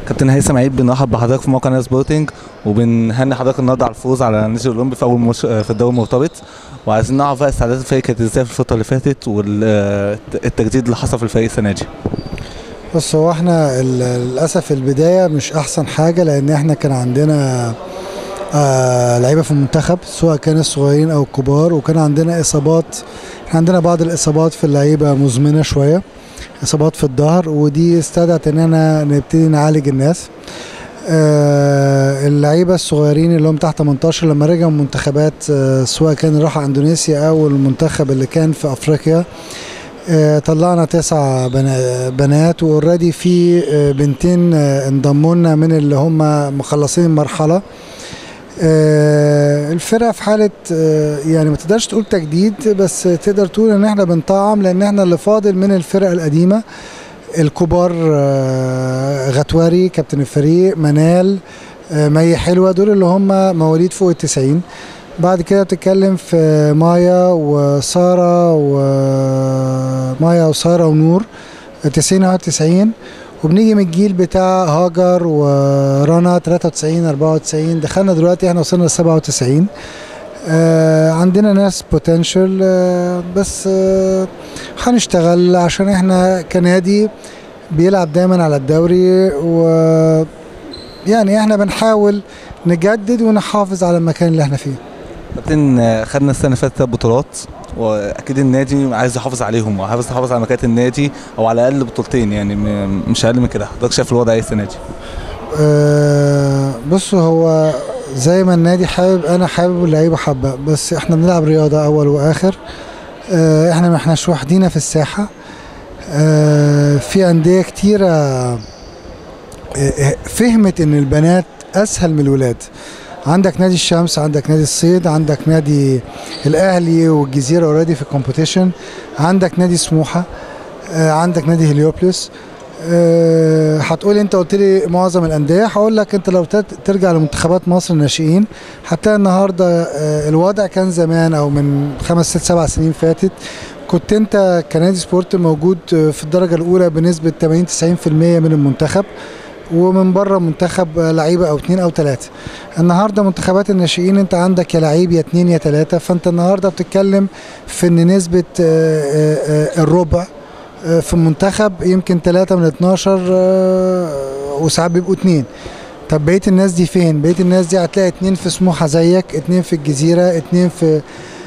كابتن هيثم عيد بنرحب بحضرتك في موقع ناس سبورتنج وبنهني حضرتك النهارده على الفوز على النادي الاولمبي في اول ماتش في الدوري المرتبط وعايزين نعرف بقى استعدادات الفريق كانت ازاي في الفتره اللي فاتت والتجديد اللي حصل في الفريق السنه دي بص هو احنا ال- للاسف البدايه مش احسن حاجه لان احنا كان عندنا آه لعيبه في المنتخب سواء كان الصغيرين او الكبار وكان عندنا اصابات احنا عندنا بعض الاصابات في اللعيبه مزمنه شويه اصابات في الظهر ودي استدعت اننا نبتدي نعالج الناس آه اللعيبه الصغيرين اللي هم تحت 18 لما رجعوا من منتخبات آه سواء كان راحوا اندونيسيا او المنتخب اللي كان في افريقيا آه، طلعنا تسع بنا- بنات واوريدي في آه، بنتين آه، انضموا لنا من اللي هم مخلصين المرحله آه، الفرقه في حاله آه، يعني ما تقدرش تقول تجديد بس تقدر تقول ان احنا بنطعم لان احنا اللي فاضل من الفرقه القديمه الكبار آه، غتواري كابتن الفريق منال آه، مي حلوه دول اللي هم مواليد فوق التسعين بعد كده بتتكلم في مايا وسارة ومايا وسارة ونور 90 91 وبنيجي من الجيل بتاع هاجر ورنا 93 94 دخلنا دلوقتي احنا وصلنا ل 97 آه عندنا ناس بوتنشال آه بس آه هنشتغل عشان احنا كنادي بيلعب دايما على الدوري و يعني احنا بنحاول نجدد ونحافظ على المكان اللي احنا فيه كابتن آه، خدنا السنه اللي فاتت تلات بطولات واكيد النادي عايز يحافظ عليهم وعايز يحافظ على مكانه النادي او على الاقل بطولتين يعني م- مش اقل من كده حضرتك شايف الوضع ايه السنه دي أه بص هو زي ما النادي حابب انا حابب واللعيبه حابه بس احنا بنلعب رياضه اول واخر أه احنا ما احناش وحدينا في الساحه أه في انديه كتيره أه آه، فهمت ان البنات اسهل من الولاد عندك نادي الشمس عندك نادي الصيد عندك نادي الاهلي والجزيره اوريدي في الكومبيتيشن عندك نادي سموحه آه، عندك نادي هليوبلس آه، هتقولي انت قلت لي معظم الانديه هقول لك انت لو تت- ترجع لمنتخبات مصر الناشئين هتلاقي النهارده آه، الوضع كان زمان او من خمس ست سبع سنين فاتت كنت انت كنادي سبورت موجود آه، في الدرجه الاولى بنسبه 80 90% من المنتخب ومن بره منتخب آه، لعيبه او اثنين او ثلاثه النهارده منتخبات الناشئين انت عندك يا لعيب يا اثنين يا ثلاثه فانت النهارده بتتكلم في ان نسبه آه، آه، آه، الربع آه، في المنتخب يمكن ثلاثة من 12 آه، وساعات بيبقوا اتنين طب بقية الناس دي فين؟ بقية الناس دي هتلاقي اتنين في سموحة زيك اتنين في الجزيرة اتنين في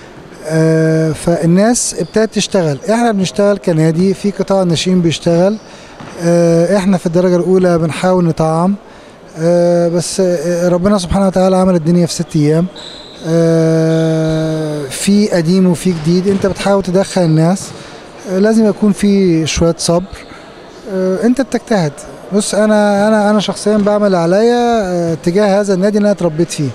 آه فالناس ابتدت تشتغل احنا بنشتغل كنادي في قطاع الناشئين بيشتغل آه احنا في الدرجة الأولى بنحاول نطعم آه بس آه ربنا سبحانه وتعالى عمل الدنيا في ست أيام آه في قديم وفي جديد انت بتحاول تدخل الناس آه، لازم يكون في شويه صبر آه، انت بتجتهد بص انا انا انا شخصيا بعمل اللي عليا آه، تجاه هذا النادي اللي انا اتربيت فيه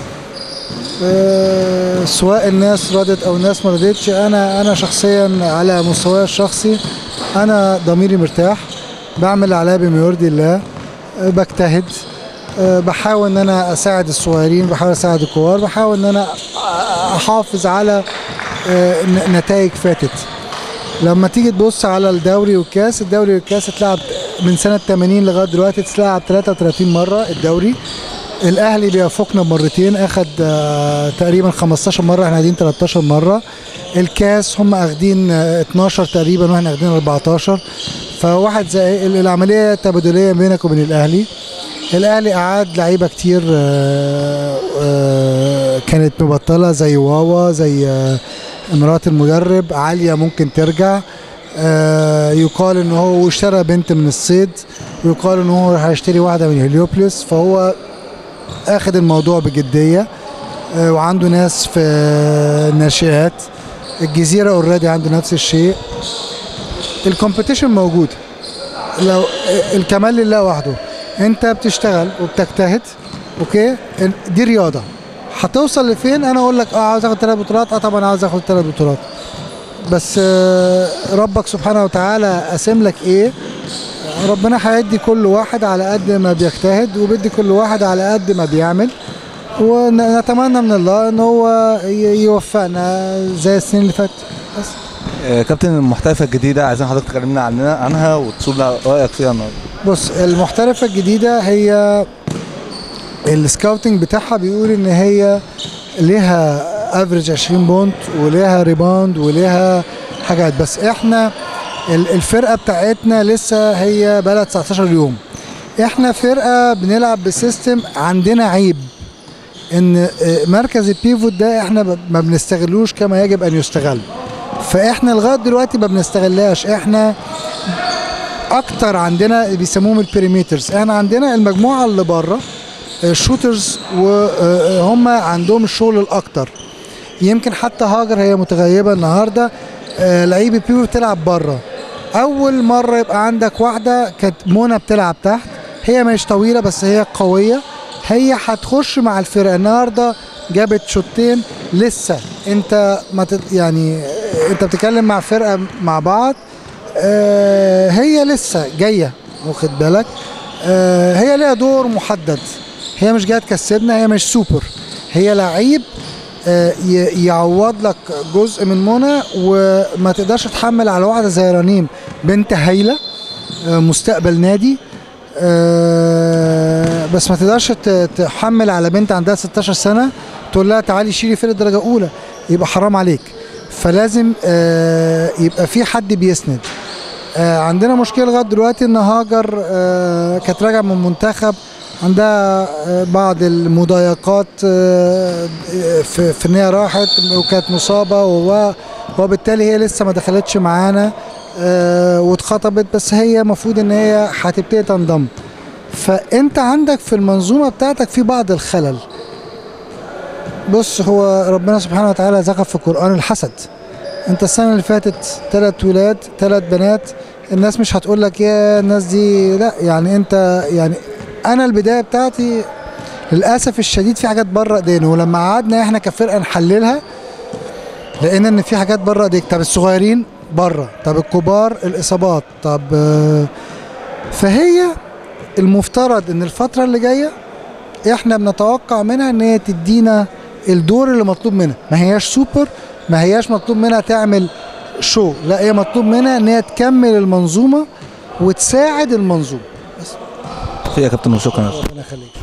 آه، سواء الناس رضت او الناس ما رضتش انا انا شخصيا على مستواي الشخصي انا ضميري مرتاح بعمل اللي عليا بما يرضي الله آه، بجتهد آه، بحاول ان انا اساعد الصغيرين بحاول اساعد الكبار بحاول ان انا احافظ على نتائج فاتت لما تيجي تبص على الدوري والكاس الدوري والكاس اتلعب من سنه 80 لغايه دلوقتي اتلعب 33 مره الدوري الاهلي بيفوقنا بمرتين اخد آه، تقريبا 15 مره احنا قاعدين 13 مره الكاس هم اخدين آه، 12 تقريبا واحنا اخدين 14 فواحد زي ال- العمليه تبادليه بينك وبين الاهلي الاهلي اعاد لعيبه كتير آه، آه، كانت مبطله زي واوا زي آه، مرات المدرب عاليه ممكن ترجع آه، يقال ان هو اشترى بنت من الصيد ويقال ان هو هيشتري واحده من هليوبلس فهو اخد الموضوع بجديه آه، وعنده ناس في الناشئات الجزيره اوريدي عنده نفس الشيء الكومبيتيشن موجود لو الكمال لله وحده انت بتشتغل وبتجتهد اوكي دي رياضه هتوصل لفين انا اقول لك اه عاوز اخد ثلاث بطولات اه طبعا عاوز اخد ثلاث بطولات بس آه، ربك سبحانه وتعالى قاسم لك ايه ربنا هيدي كل واحد على قد ما بيجتهد وبيدي كل واحد على قد ما بيعمل ونتمنى من الله ان هو ي- يوفقنا زي السنين اللي فاتت بس آه، كابتن المحترفه الجديده عايزين حضرتك تكلمنا عنها عنها وتقول لنا رايك فيها النهارده بص المحترفه الجديده هي السكاوتنج بتاعها بيقول ان هي ليها افريج 20 بونت وليها ريباوند وليها حاجات بس احنا ال- الفرقه بتاعتنا لسه هي بقى 19 يوم احنا فرقه بنلعب بسيستم عندنا عيب ان آه، مركز البيفوت ده احنا ب- ما بنستغلوش كما يجب ان يستغل فاحنا لغايه دلوقتي ما بنستغلهاش احنا اكتر عندنا بيسموهم البريميترز احنا عندنا المجموعه اللي بره الشوترز وهم عندهم الشغل الاكتر يمكن حتى هاجر هي متغيبه النهارده آه، لعيبه بيبو بتلعب بره اول مره يبقى عندك واحده كانت منى بتلعب تحت هي مش طويله بس هي قويه هي هتخش مع الفرقه النهارده جابت شوطين لسه انت ما تت يعني آه، انت بتتكلم مع فرقه مع بعض آه، هي لسه جايه واخد بالك آه، هي ليها دور محدد هي مش جايه تكسبنا هي مش سوبر هي لعيب آه، ي- يعوض لك جزء من منى وما تقدرش تحمل على واحده زي رنيم بنت هايله آه، مستقبل نادي آه، بس ما تقدرش ت- تحمل على بنت عندها 16 سنه تقول لها تعالي شيلي فرقه درجه اولى يبقى حرام عليك فلازم آه، يبقى في حد بيسند آه، عندنا مشكله لغايه دلوقتي ان هاجر آه، كانت راجعه من منتخب عندها آه، بعض المضايقات آه، في في ان هي راحت وكانت مصابه و- وبالتالي هي لسه ما دخلتش معانا آه، واتخطبت بس هي المفروض ان هي هتبتدي تنضم فانت عندك في المنظومه بتاعتك في بعض الخلل بص هو ربنا سبحانه وتعالى ذكر في القران الحسد انت السنه اللي فاتت ثلاث ولاد ثلاث بنات الناس مش هتقول لك يا الناس دي لا يعني انت يعني انا البدايه بتاعتي للاسف الشديد في حاجات بره ايدينا ولما قعدنا احنا كفرقه نحللها لقينا ان في حاجات بره ايديك طب الصغيرين بره طب الكبار الاصابات طب آه، فهي المفترض ان الفتره اللي جايه احنا بنتوقع منها ان هي تدينا الدور اللي مطلوب منها ما هياش سوبر ما هياش مطلوب منها تعمل شو لا هي مطلوب منها ان هي تكمل المنظومه وتساعد المنظومه في يا كابتن وشكرا ربنا يخليك